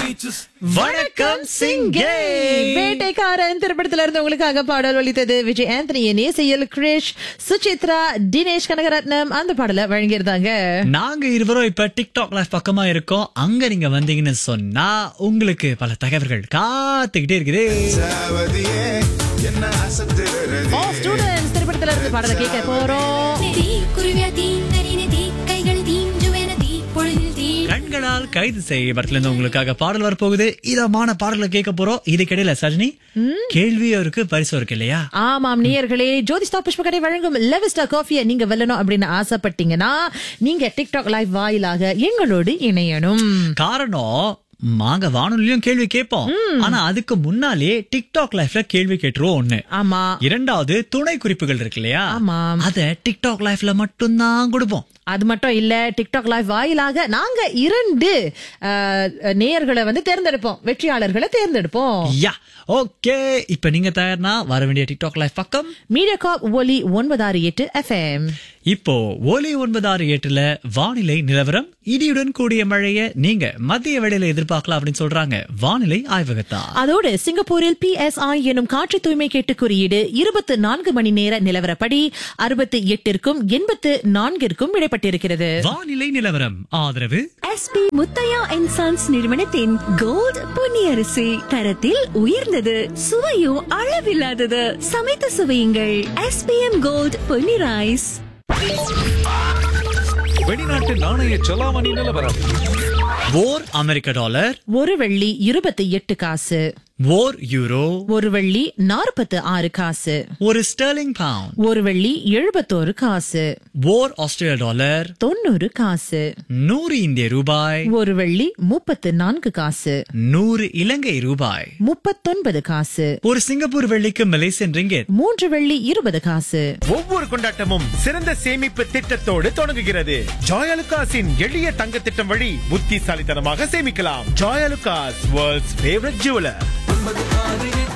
வணக்கம் சிங்கே வேட்டைக்காரன் திரைப்படத்துல இருந்து உங்களுக்காக பாடல் ஒலித்தது விஜய் ஆந்தனியின் இசையில் கிரிஷ் சுசித்ரா தினேஷ் கனகரத்னம் அந்த பாடலை வழங்கியிருந்தாங்க நாங்க இருவரும் இப்ப டிக்டாக் லைவ் பக்கமா இருக்கோம் அங்க நீங்க வந்தீங்கன்னு சொன்னா உங்களுக்கு பல தகவல்கள் காத்துக்கிட்டே இருக்குது சாவதியே என்ன அசத்துறது ஸ்டூடெண்ட்ஸ் திரைப்படத்துல இருந்து பாடலை கேட்க போறோம் தீ குருவியா தீந்தரின தீ கைகள் தீஞ்சுவென தீ பொழுதில் தீ கண்களால் கைது செய்யப்படல இருந்து உங்களுக்காக பாடல் வரப்போகுது இதமான பாடலை கேட்க போறோம் இதுக்கிடையில சஜினி கேள்வியும் இருக்கு பரிசும் இருக்கு இல்லையா ஆமாம் நேயர்களே ஜோதிஸ்தா புஷ்பகடை வழங்கும் லெவிஸ்டா காஃபியை நீங்க வெல்லணும் அப்படின்னு ஆசைப்பட்டீங்கன்னா நீங்க டிக்டாக் லைவ் வாயிலாக எங்களோடு இணையணும் காரணம் நாங்க வானொலியும் கேள்வி கேட்போம் ஆனா அதுக்கு முன்னாலே டிக்டாக் லைஃப்ல கேள்வி கேட்டுருவோம் ஒண்ணு ஆமா இரண்டாவது துணை குறிப்புகள் இருக்கு இல்லையா ஆமாம். அத டிக்டாக் லைஃப்ல மட்டும்தான் கொடுப்போம் அது மட்டும் இல்ல டிக்டாக் லைவ் வாயிலாக நாங்க இரண்டு அஹ், நேயர்களை வந்து தேர்ந்தெடுப்போம் வெற்றியாளர்களை தேர்ந்தெடுப்போம் யா ஓகே இப்ப நீங்க தயார்னா வர வேண்டிய டிக்டாக் லைஃப் பக்கம் மீடியாகாப் ஒலி ஒன்பதாறு எட்டு எஃப்எம் இப்போ ஒலி ஒன்பதாறு எட்டுல வானிலை நிலவரம் இடியுடன் கூடிய மழைய நீங்க மத்திய வேளையில எதிர்பார்க்கலாம் அப்படின்னு சொல்றாங்க வானிலை ஆய்வகத்தா அதோடு சிங்கப்பூரில் பிஎஸ்ஐ எனும் காற்று தூய்மை கேட்டு குறியீடு இருபத்து நான்கு மணி நேர நிலவரப்படி அறுபத்தி எட்டிற்கும் எண்பத்து நான்கிற்கும் விடப்பட்டிருக்கிறது வானிலை நிலவரம் ஆதரவு எஸ்பி முத்தையா அண்ட் சன்ஸ் நிறுவனத்தின் கோல்ட் பொன்னியரிசி தரத்தில் உயர்ந்தது சுவையும் அளவில்லாதது சமைத்து சுவையுங்கள் எஸ்பிஎம் கோல்ட் பொன்னி ரைஸ் வெளிநாட்டு நாணய செலாவணி நிலவரம் ஓர் அமெரிக்க டாலர் ஒரு வெள்ளி இருபத்தி எட்டு காசு ஓர் யூரோ ஒரு வெள்ளி நாற்பத்து ஆறு காசு ஒரு ஸ்டெர்லிங் பவுண்ட் ஒரு வெள்ளி எழுபத்தோரு காசு ஓர் ஆஸ்திரேலிய டாலர் தொண்ணூறு காசு நூறு இந்திய ரூபாய் ஒரு வெள்ளி முப்பத்து நான்கு காசு நூறு இலங்கை ரூபாய் முப்பத்தொன்பது காசு ஒரு சிங்கப்பூர் வெள்ளிக்கு மலேசியன் ரிங்கெட் மூன்று வெள்ளி இருபது காசு ஒவ்வொரு கொண்டாட்டமும் சிறந்த சேமிப்பு திட்டத்தோடு தொடங்குகிறது ஜாயலுகாஸின் எளிய தங்க திட்டம் வழி புத்திசாலித்தனமாக சேமிக்கலாம் ஜாயலுகாஸ் வேர்ல்ட்ஸ் ஃபேவரட் ஜுவலர் ஒன்பது ஆறு எட்டு